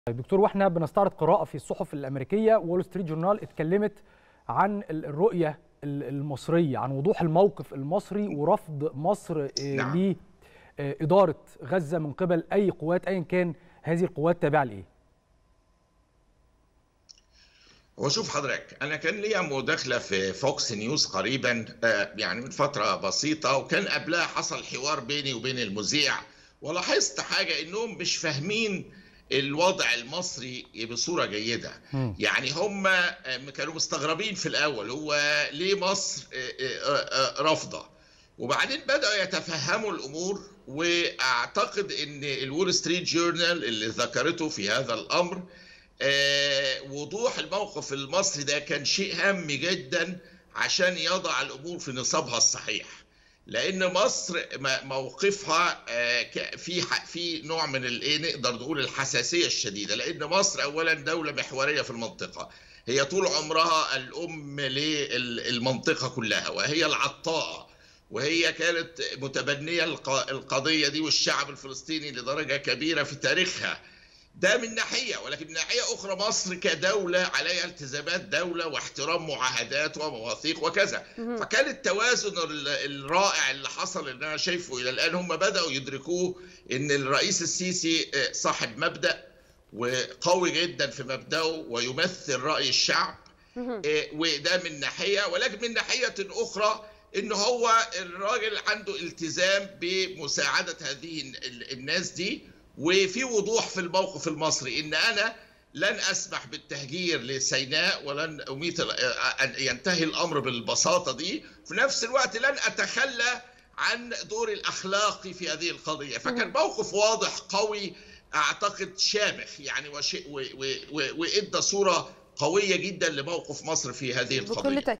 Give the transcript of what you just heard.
طيب دكتور واحنا بنستعرض قراءه في الصحف الامريكيه وول ستريت جورنال اتكلمت عن الرؤيه المصريه عن وضوح الموقف المصري ورفض مصر نعم. لاداره غزه من قبل اي قوات ايا كان هذه القوات تابعه لايه هو شوف حضرتك انا كان ليا مداخله في فوكس نيوز قريبا آه، يعني من فتره بسيطه وكان قبلها حصل حوار بيني وبين المذيع ولاحظت حاجه انهم مش فاهمين الوضع المصري بصوره جيده مم. يعني هم كانوا مستغربين في الاول هو ليه مصر رافضه وبعدين بداوا يتفهموا الامور واعتقد ان الول ستريت جورنال اللي ذكرته في هذا الامر آه، وضوح الموقف المصري ده كان شيء هام جدا عشان يضع الامور في نصابها الصحيح لان مصر م- موقفها آه، ك- في ح- في نوع من الايه نقدر نقول الحساسيه الشديده لان مصر اولا دوله محوريه في المنطقه هي طول عمرها الام للمنطقه كلها وهي العطاءه وهي كانت متبنيه الق- القضيه دي والشعب الفلسطيني لدرجه كبيره في تاريخها ده من ناحيه ولكن من ناحيه اخرى مصر كدوله عليها التزامات دوله واحترام معاهدات ومواثيق وكذا فكان التوازن ال- الرائع اللي حصل اللي انا شايفه الى الان هم بداوا يدركوه ان الرئيس السيسي آه، صاحب مبدا وقوي جدا في مبداه ويمثل راي الشعب آه، وده من ناحيه ولكن من ناحيه اخرى ان هو الراجل عنده التزام بمساعده هذه ال- الناس دي وفي وضوح في الموقف المصري ان انا لن اسمح بالتهجير لسيناء ولن اميت ال- ان ينتهي الامر بالبساطه دي في نفس الوقت لن اتخلى عن دوري الاخلاقي في هذه القضيه فكان موقف واضح قوي اعتقد شامخ يعني وشيء و- و- و- وادى صوره قويه جدا لموقف مصر في هذه القضيه بكل تأكيد